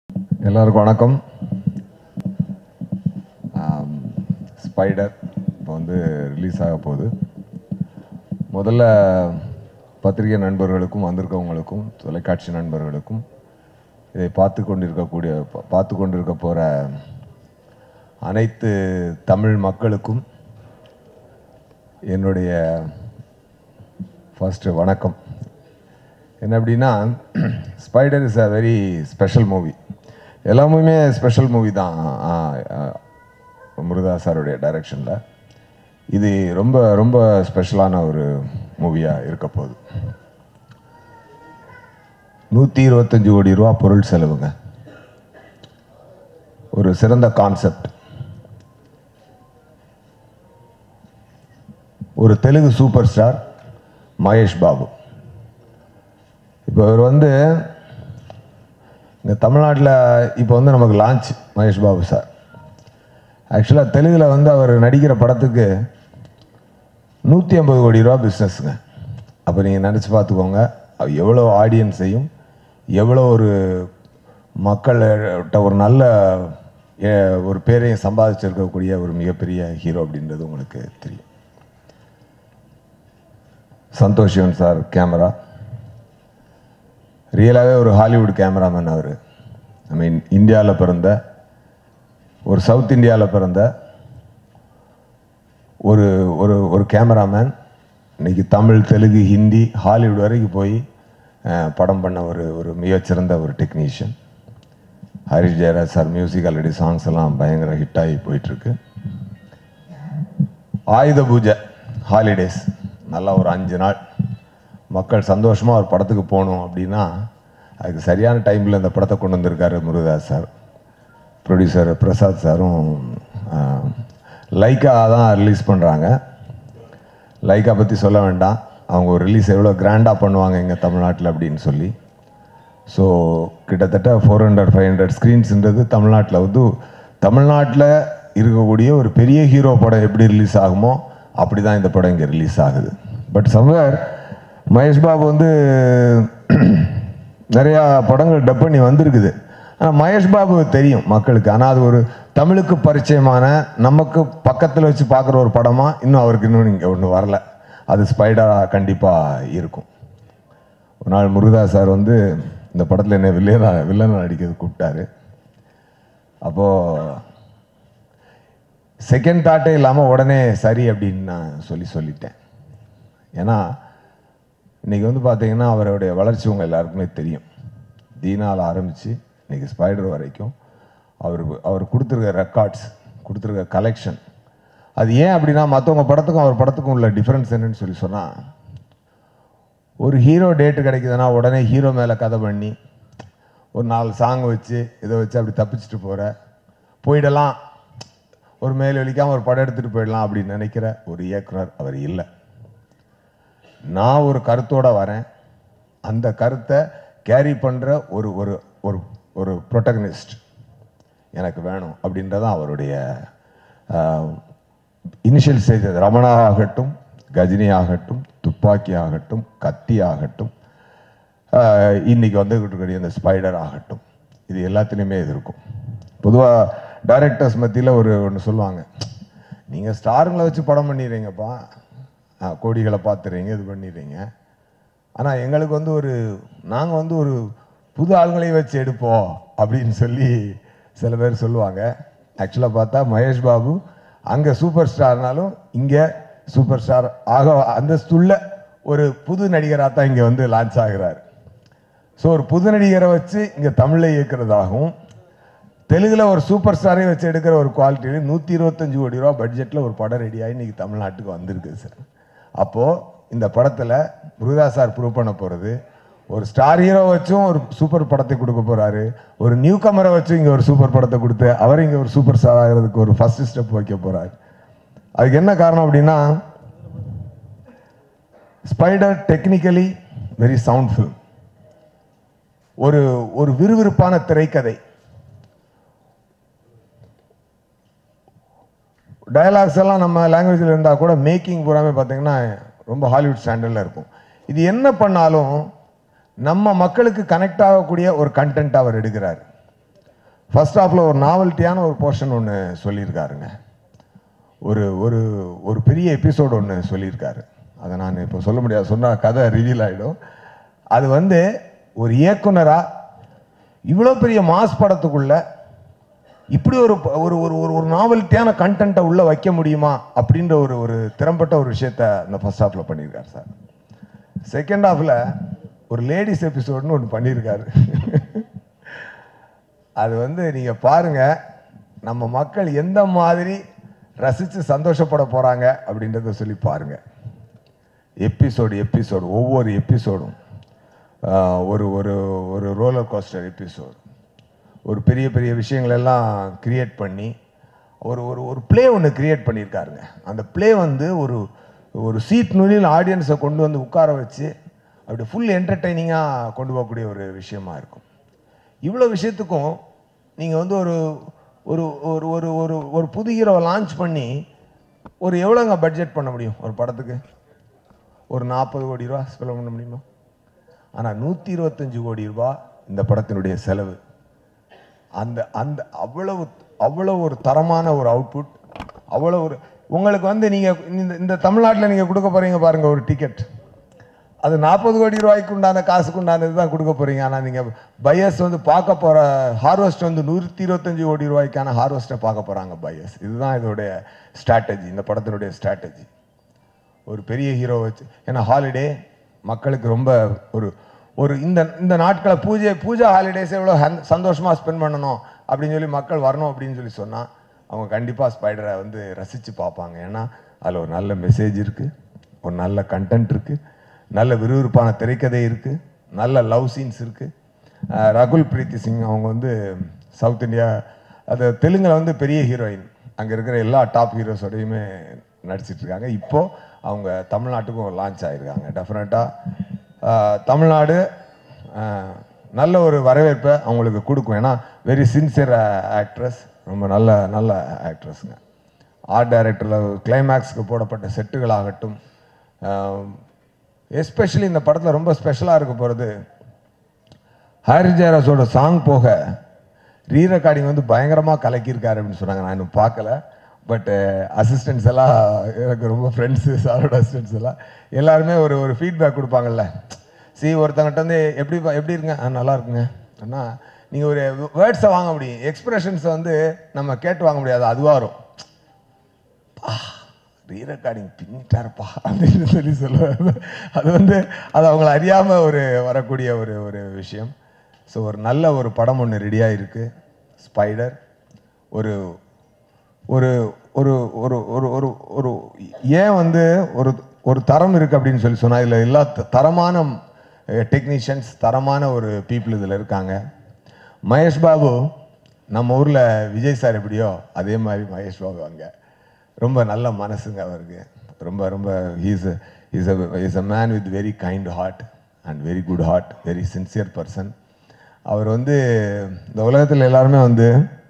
எல்லாருக்கும் வணக்கம் ஸ்பைடர் இப்போ வந்து ரிலீஸ் ஆக போகுது முதல்ல பத்திரிகை நண்பர்களுக்கும் வந்திருக்கவங்களுக்கும் தொலைக்காட்சி நண்பர்களுக்கும் இதை பார்த்து கொண்டிருக்கக்கூடிய பா- பார்த்து கொண்டிருக்க போகிற அனைத்து தமிழ் மக்களுக்கும் என்னுடைய ஃபஸ்ட்டு வணக்கம் என்ன அப்படின்னா Spyder is a very special movie எல்லா மூவியுமே ஸ்பெஷல் மூவி தான் ஆ, ஆ, முருகா சாருடைய டைரக்ஷனில் இது ரொம்ப ரொம்ப ஸ்பெஷலான ஒரு மூவியாக இருக்க போகுது நூற்றி இருபத்தஞ்சு கோடி ரூபா பொருள் செலவுங்க ஒரு சிறந்த கான்செப்ட் ஒரு தெலுங்கு சூப்பர் ஸ்டார் மகேஷ் பாபு இப்போ இவர் வந்து இங்கே தமிழ்நாட்டில் இப்போ வந்து நமக்கு லான்ச் மகேஷ் பாபு சார் ஆக்சுவலாக தெலுங்கில் வந்து அவர் நடிக்கிற படத்துக்கு நூற்றி ஐம்பது கோடி ரூபா பிஸ்னஸ்ங்க அப்போ நீங்கள் நினச்சி பார்த்துக்கோங்க அவர் எவ்வளோ ஆடியன்ஸையும் எவ்வளோ ஒரு மக்கள்கிட்ட ஒரு நல்ல எ- ஒரு பேரையும் சம்பாதிச்சிருக்கக்கூடிய ஒரு மிகப்பெரிய ஹீரோ அப்படின்றது உங்களுக்கு தெரியும் சந்தோஷ் சிவன் சார் கேமரா ரியலாகவே ஒரு ஹாலிவுட் கேமராமேன் அவர் ஐ மீன் இந்தியாவில் பிறந்த ஒரு சவுத் இந்தியாவில் பிறந்த ஒரு ஒரு ஒரு கேமராமேன் இன்னைக்கு தமிழ் தெலுங்கு ஹிந்தி ஹாலிவுட் வரைக்கும் போய் அஹ், படம் பண்ண ஒரு ஒரு மிகச்சிறந்த ஒரு technician Harris Jayaraj sir music already songs எல்லாம் பயங்கர ஹிட் ஆகி போயிட்டுருக்கு ஆயுத பூஜை ஹாலிடேஸ் நல்லா ஒரு அஞ்சு நாள் மக்கள் சந்தோஷமாக ஒரு படத்துக்கு போகணும் அப்படின்னா அதுக்கு சரியான டைமில் இந்த படத்தை கொண்டு வந்திருக்காரு முருகதாஸ் சார் ப்ரொடியூசர் பிரசாத் சாரும் ஆஹ், லைக்கா தான் ரிலீஸ் பண்ணுறாங்க லைக்கா பற்றி சொல்ல வேண்டாம் அவங்க ஒரு ரிலீஸ் எவ்வளோ கிராண்டாக பண்ணுவாங்க இங்கே தமிழ்நாட்டில் அப்படின்னு சொல்லி ஸோ கிட்டத்தட்ட ஃபோர் ஹண்ட்ரட் ஃபைவ் ஹண்ட்ரட் ஸ்க்ரீன்ஸ்ன்றது தமிழ்நாட்டில் வந்து தமிழ்நாட்டில் இருக்கக்கூடிய ஒரு பெரிய ஹீரோ படம் எப்படி ரிலீஸ் ஆகுமோ அப்படி தான் இந்த படம் இங்கே ரிலீஸ் ஆகுது பட் சம்வேர் மகேஷ் பாபு வந்து நிறையா படங்கள் டப் பண்ணி வந்திருக்குது ஆனால் மகேஷ் பாபு தெரியும் மக்களுக்கு ஆனால் அது ஒரு தமிழுக்கு பரிச்சயமான நமக்கு பக்கத்தில் வச்சு பார்க்குற ஒரு படமாக இன்னும் அவருக்கு இன்னும் இங்கே ஒன்று வரல அது ஸ்பைடராக கண்டிப்பாக இருக்கும் ஒரு நாள் முருகதாஸ் சார் வந்து இந்த படத்தில் என்ன வில்லனா வில்லனா நடிக்கிறது கூப்பிட்டாரு அப்போது செகண்ட் தாட்டே இல்லாமல் உடனே சரி அப்படின்னு நான் சொல்லி சொல்லிட்டேன் ஏன்னா இன்னைக்கு வந்து பார்த்தீங்கன்னா அவருடைய வளர்ச்சி உங்கள் எல்லாருக்குமே தெரியும் தீனால் ஆரம்பித்து இன்னைக்கு ஸ்பைடர் வரைக்கும் அவர் அவர் கொடுத்துருக்க ரெக்கார்ட்ஸ் கொடுத்துருக்க கலெக்ஷன் அது ஏன் அப்படின்னா மற்றவங்க படத்துக்கும் அவர் படத்துக்கும் உள்ள டிஃப்ரென்ஸ் என்னன்னு சொல்லி சொன்னால் ஒரு ஹீரோ டேட்டு கிடைக்குதுன்னா உடனே ஹீரோ மேலே கதை பண்ணி ஒரு நாலு சாங் வச்சு இதை வச்சு அப்படி தப்பிச்சுட்டு போகிற போயிடலாம் ஒரு மேல் வலிக்காமல் ஒரு படம் எடுத்துகிட்டு போயிடலாம் அப்படின்னு நினைக்கிற ஒரு இயக்குனர் அவர் இல்லை நான் ஒரு கருத்தோட வரேன் அந்த கருத்தை கேரி பண்ணுற ஒரு ஒரு ஒரு ஒரு ப்ரொட்டகனிஸ்ட் எனக்கு வேணும் அப்படின்றதான் அவருடைய இனிஷியல் ஸ்டேஜ் ரமணா ஆகட்டும் கஜினி ஆகட்டும் துப்பாக்கி ஆகட்டும் கத்தி ஆகட்டும் ஆஹ் இன்னைக்கு வந்துகிட்டு இருக்கக்கூடிய இந்த ஸ்பைடர் ஆகட்டும் இது எல்லாத்துலேயுமே இது இருக்கும் பொதுவாக டைரக்டர்ஸ் மத்தியில் ஒரு ஒன்று சொல்லுவாங்க நீங்கள் ஸ்டாருங்களை வச்சு படம் பண்ணிடுறீங்கப்பா ஆஹ் கோடிகளை பார்த்துறீங்க இது பண்ணிடுறீங்க ஆனால் எங்களுக்கு வந்து ஒரு நாங்கள் வந்து ஒரு புது ஆளுங்களையும் வச்சு எடுப்போம் அப்படின்னு சொல்லி சில பேர் சொல்லுவாங்க ஆக்சுவலாக பார்த்தா மகேஷ் பாபு அங்கே சூப்பர் ஸ்டார்னாலும் இங்கே சூப்பர் ஸ்டார் ஆக அந்தஸ்துள்ள ஒரு புது நடிகராக தான் இங்கே வந்து லான்ச் ஆகிறார் ஸோ ஒரு புது நடிகரை வச்சு இங்கே தமிழில் இயக்குறதாகவும் தெலுங்குல ஒரு சூப்பர் ஸ்டாரை வச்சு எடுக்கிற ஒரு குவாலிட்டியில் நூற்றி இருபத்தஞ்சு கோடி ரூபா பட்ஜெட்டில் ஒரு படம் ரெடியாகி இன்னைக்கு தமிழ்நாட்டுக்கு வந்திருக்கு சார் அப்போது இந்த படத்தில் முருகதாஸ் சார் ப்ரூவ் பண்ண போகிறது ஒரு ஸ்டார் ஹீரோ வச்சும் ஒரு சூப்பர் படத்தை கொடுக்க போகிறாரு ஒரு நியூ கமரை வச்சு இங்கே ஒரு சூப்பர் படத்தை கொடுத்து அவர் இங்கே ஒரு சூப்பர் ஸ்டார் ஆகிறதுக்கு ஒரு ஃபர்ஸ்ட் ஸ்டெப் வைக்க போகிறார் அதுக்கு என்ன காரணம் அப்படின்னா Spyder technically very sound film ஒரு ஒரு விறுவிறுப்பான திரைக்கதை டயலாக்ஸ் எல்லாம் நம்ம லாங்குவேஜில் இருந்தால் கூட மேக்கிங் பூராமே பார்த்தீங்கன்னா ரொம்ப ஹாலிவுட் ஸ்டாண்டர்டில் இருக்கும் இது என்ன பண்ணாலும் நம்ம மக்களுக்கு கனெக்ட் ஆகக்கூடிய ஒரு கண்டென்ட் அவர் எடுக்கிறார் ஃபர்ஸ்ட் ஹாஃபில் ஒரு நாவல்ட்டியான ஒரு போர்ஷன் ஒன்று சொல்லியிருக்காருங்க ஒரு ஒரு ஒரு பெரிய எபிசோடு ஒன்று சொல்லியிருக்காரு அதை நான் இப்போ சொல்ல முடியாது சொன்னால் கதை ரிவீல் ஆகிடும் அது வந்து ஒரு இயக்குனராக இவ்வளோ பெரிய மாஸ் படத்துக்குள்ள இப்படி ஒரு ப- ஒரு ஒரு ஒரு ஒரு நாவல்ட்டியான கண்டென்ட்டை உள்ளே வைக்க முடியுமா அப்படின்ற ஒரு ஒரு திறம்பட்ட ஒரு விஷயத்த அந்த ஃபர்ஸ்ட் ஹாஃபில் பண்ணியிருக்காரு சார் செகண்ட் ஹாஃபில் ஒரு லேடிஸ் எபிசோடுன்னு ஒன்று பண்ணியிருக்காரு அது வந்து நீங்கள் பாருங்க நம்ம மக்கள் எந்த மாதிரி ரசித்து சந்தோஷப்பட போகிறாங்க அப்படின்றத சொல்லி பாருங்க எபிசோடு எபிசோடு ஒவ்வொரு எபிசோடும் ஒரு ஒரு ஒரு ரோலர் கோஸ்டர் எபிசோடு ஒரு பெரிய பெரிய விஷயங்கள் எல்லாம் கிரியேட் பண்ணி ஒரு ஒரு ஒரு ப்ளே ஒன்று கிரியேட் பண்ணியிருக்காருங்க அந்த ப்ளே வந்து ஒரு ஒரு சீட் நுனியில் ஆடியன்ஸை கொண்டு வந்து உட்கார வச்சு அப்படி ஃபுல் என்டர்டெய்னிங்காக கொண்டு போகக்கூடிய ஒரு விஷயமா இருக்கும் இவ்வளோ விஷயத்துக்கும் நீங்கள் வந்து ஒரு ஒரு ஒரு ஒரு ஒரு ஒரு புது ஹீரோவை லான்ச் பண்ணி ஒரு எவ்வளோங்க பட்ஜெட் பண்ண முடியும் ஒரு படத்துக்கு ஒரு நாற்பது கோடி ரூபா செலவு பண்ண முடியுமா ஆனால் நூற்றி இருபத்தஞ்சு கோடி ரூபா இந்த படத்தினுடைய செலவு அந்த அந்த அவ்வளவு அவ்வளவு ஒரு தரமான ஒரு அவுட்புட் அவ்வளோ ஒரு உங்களுக்கு வந்து நீங்கள் இந்த இந்த தமிழ்நாட்டில் நீங்கள் கொடுக்க போகிறீங்க பாருங்கள் ஒரு டிக்கெட் அது நாற்பது கோடி ரூபாய்க்கு உண்டான காசுக்கு உண்டானது தான் கொடுக்க போகிறீங்க ஆனால் நீங்கள் பையர்ஸ் வந்து பார்க்க போகிற ஹார்வெஸ்ட் வந்து நூற்றி இருபத்தஞ்சு கோடி ரூபாய்க்கான ஹார்வெஸ்ட்டை பார்க்க போகிறாங்க பையர்ஸ் இதுதான் இதோடைய ஸ்ட்ராட்டஜி இந்த படத்தினுடைய ஸ்ட்ராட்டஜி ஒரு பெரிய ஹீரோ வச்சு ஏன்னா ஹாலிடே மக்களுக்கு ரொம்ப ஒரு ஒரு இந்த இந்த நாட்களை பூஜை பூஜா ஹாலிடேஸ் எவ்வளோ சந்தோஷமாக ஸ்பெண்ட் பண்ணணும் அப்படின்னு சொல்லி மக்கள் வரணும் அப்படின்னு சொல்லி சொன்னால் அவங்க கண்டிப்பாக ஸ்பைடரை வந்து ரசித்து பார்ப்பாங்க ஏன்னா அதில் ஒரு நல்ல மெசேஜ் இருக்குது ஒரு நல்ல கண்டென்ட் இருக்குது நல்ல விறுவிறுப்பான திரைக்கதை இருக்குது நல்ல லவ் சீன்ஸ் இருக்குது ரகுல் பிரீத்தி சிங் அவங்க வந்து சவுத் இந்தியா அது தெலுங்கில் வந்து பெரிய ஹீரோயின் அங்கே இருக்கிற எல்லா டாப் ஹீரோஸோடையுமே நடிச்சிட்டு இருக்காங்க இப்போ அவங்க தமிழ்நாட்டுக்கும் லான்ச் ஆகிருக்காங்க டெஃபினட்டாக தமிழ்நாடு ஆஹ், நல்ல ஒரு வரவேற்பை அவங்களுக்கு கொடுக்கும் ஏன்னா வெரி சின்சியர் ஆக்ட்ரஸ் ரொம்ப நல்ல நல்ல ஆக்ட்ரஸ்ங்க ஆர்ட் டைரக்டரில் கிளைமேக்ஸ்க்கு போடப்பட்ட செட்டுகளாகட்டும் எஸ்பெஷலி இந்த படத்தில் ரொம்ப ஸ்பெஷலாக இருக்க போகிறது ஹாரி ஜெயராஜோட சாங் போக ரீ ரெக்கார்டிங் வந்து பயங்கரமாக கலக்கியிருக்காரு அப்படின்னு சொன்னாங்க நான் இன்னும் பார்க்கல பட் அசிஸ்டன்ட்ஸ் எல்லாம் எனக்கு ரொம்ப ஃப்ரெண்ட்ஸு சாரோட அசிஸ்டன்ட்ஸ் எல்லாம் எல்லாருமே ஒரு ஒரு ஃபீட்பேக் கொடுப்பாங்கல்ல சி ஒருத்தங்கிட்ட வந்து எப்படி பா- எப்படி இருங்க ஆ நல்லா இருக்குங்க அண்ணா நீங்கள் ஒரு வேர்ட்ஸை வாங்க முடியும் எக்ஸ்பிரஷன்ஸை வந்து நம்ம கேட்டு வாங்க முடியாது அதுவாக வரும் ரீ ரெக்கார்டிங் பின்னிட்டாருப்பா அப்படின்னு சொல்லி சொல்லுவாங்க அது வந்து அது அவங்கள அறியாமல் ஒரு வரக்கூடிய ஒரு ஒரு விஷயம் ஸோ ஒரு நல்ல ஒரு படம் ஒன்று ரெடியாக இருக்குது ஸ்பைடர் ஒரு ஒரு ஒரு ஒரு ஒரு ஒரு ஒரு ஏன் வந்து ஒரு ஒரு தரம் இருக்குது அப்படின்னு சொல்லி சொன்னால் இதில் எல்லா த- தரமான டெக்னீஷியன்ஸ் தரமான ஒரு பீப்புள் இதில் இருக்காங்க மகேஷ் பாபு நம்ம ஊரில் விஜய் சார் எப்படியோ அதே மாதிரி மகேஷ் பாபு அங்கே ரொம்ப நல்ல மனசுங்க அவருக்கு ரொம்ப ரொம்ப he's is is a man with very kind heart and very good heart very sincere person அவர் வந்து இந்த உலகத்தில் எல்லாருமே வந்து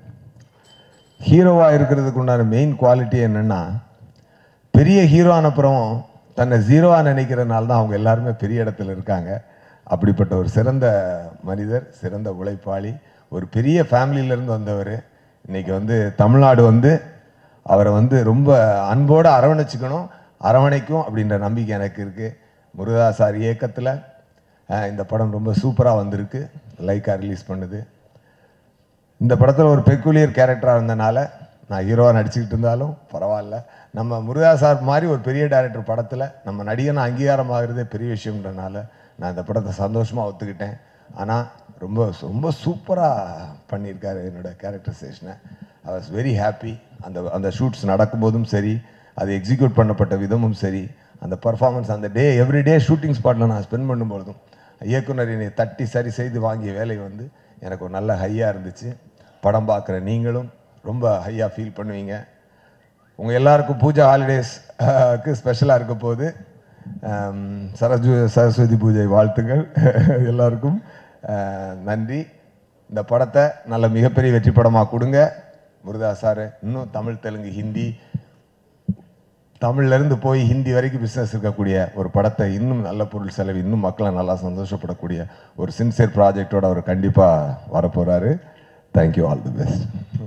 ஹீரோவாக இருக்கிறதுக்கு உண்டான மெயின் குவாலிட்டி என்னென்னா பெரிய ஹீரோ அப்புறம் தன்னை ஜீரோவாக நினைக்கிறதுனால தான் அவங்க எல்லாருமே பெரிய இடத்துல இருக்காங்க அப்படிப்பட்ட ஒரு சிறந்த மனிதர் சிறந்த உழைப்பாளி ஒரு பெரிய ஃபேமிலியிலேருந்து வந்தவர் இன்னைக்கு வந்து தமிழ்நாடு வந்து அவரை வந்து ரொம்ப அன்போடு அரவணைச்சிக்கணும் அரவணைக்கும் அப்படின்ற நம்பிக்கை எனக்கு இருக்குது முருகா சார் இயக்கத்தில் இந்த படம் ரொம்ப சூப்பராக வந்திருக்கு லைக்கா ரிலீஸ் பண்ணுது இந்த படத்தில் ஒரு பெக்குலியர் கேரக்டராக இருந்தனால நான் ஹீரோவாக நடிச்சுக்கிட்டு இருந்தாலும் பரவாயில்ல நம்ம முருகா சார் மாதிரி ஒரு பெரிய டைரக்டர் படத்தில் நம்ம நடிகன் அங்கீகாரம் ஆகுறதே பெரிய விஷயம்ன்றனால நான் இந்த படத்தை சந்தோஷமாக ஒத்துக்கிட்டேன் ஆனால் ரொம்ப ரொம்ப சூப்பராக பண்ணியிருக்காரு என்னோட கேரக்டரைசேஷனை ஐ வாஸ் வெரி ஹாப்பி அந்த அந்த ஷூட்ஸ் நடக்கும்போதும் சரி அது எக்ஸிக்யூட் பண்ணப்பட்ட விதமும் சரி அந்த பர்ஃபார்மன்ஸ் அந்த டே எவ்ரி டே ஷூட்டிங் ஸ்பாட்டில் நான் ஸ்பெண்ட் பண்ணும்பொழுதும் இயக்குனர் என்னை தட்டி சரி செய்து வாங்கிய வேலை வந்து எனக்கு ஒரு நல்ல ஹையாக இருந்துச்சு படம் பார்க்குற நீங்களும் ரொம்ப ஹையாக ஃபீல் பண்ணுவீங்க உங்கள் எல்லாருக்கும் பூஜா ஹாலிடேஸ்க்கு ஸ்பெஷலாக இருக்க போது ஆம், சரஸ்வ சரஸ்வதி பூஜை வாழ்த்துக்கள் எல்லாருக்கும் அஹ், நன்றி இந்த படத்தை நல்ல மிகப்பெரிய வெற்றி படமாக கொடுங்க முருகா சார் இன்னும் தமிழ் தெலுங்கு ஹிந்தி தமிழ்ல இருந்து போய் ஹிந்தி வரைக்கும் பிஸ்னஸ் இருக்கக்கூடிய ஒரு படத்தை இன்னும் நல்ல பொருள் செலவு இன்னும் மக்களை நல்லா சந்தோஷப்படக்கூடிய ஒரு சின்சியர் ப்ராஜெக்டோட அவர் கண்டிப்பாக வரப்போகிறாரு thank you all the best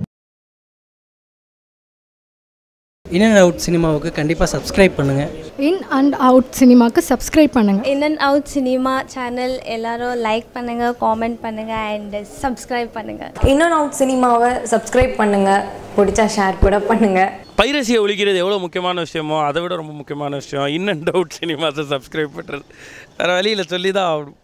in and out சினிமாவுக்கு கண்டிப்பாக சப்ஸ்கிரைப் பண்ணுங்கள் இன் அண்ட் அவுட் சினிமாக்கு சப்ஸ்கிரைப் பண்ணுங்கள் in and out cinema channel எல்லாரும் லைக் பண்ணுங்கள் காமெண்ட் பண்ணுங்கள் அண்ட் சப்ஸ்கிரைப் பண்ணுங்கள் இன் அண்ட் அவுட் சினிமாவை சப்ஸ்கிரைப் பண்ணுங்கள் பிடிச்சா ஷேர் கூட பண்ணுங்கள் பைரசியை ஒழிக்கிறது எவ்வளோ முக்கியமான விஷயமோ அதை விட ரொம்ப முக்கியமான விஷயம் இன் அண்ட் அவுட் சினிமாஸை சப்ஸ்கிரைப் பண்ணுறது வேறு வழியில் சொல்லி தான் ஆகணும்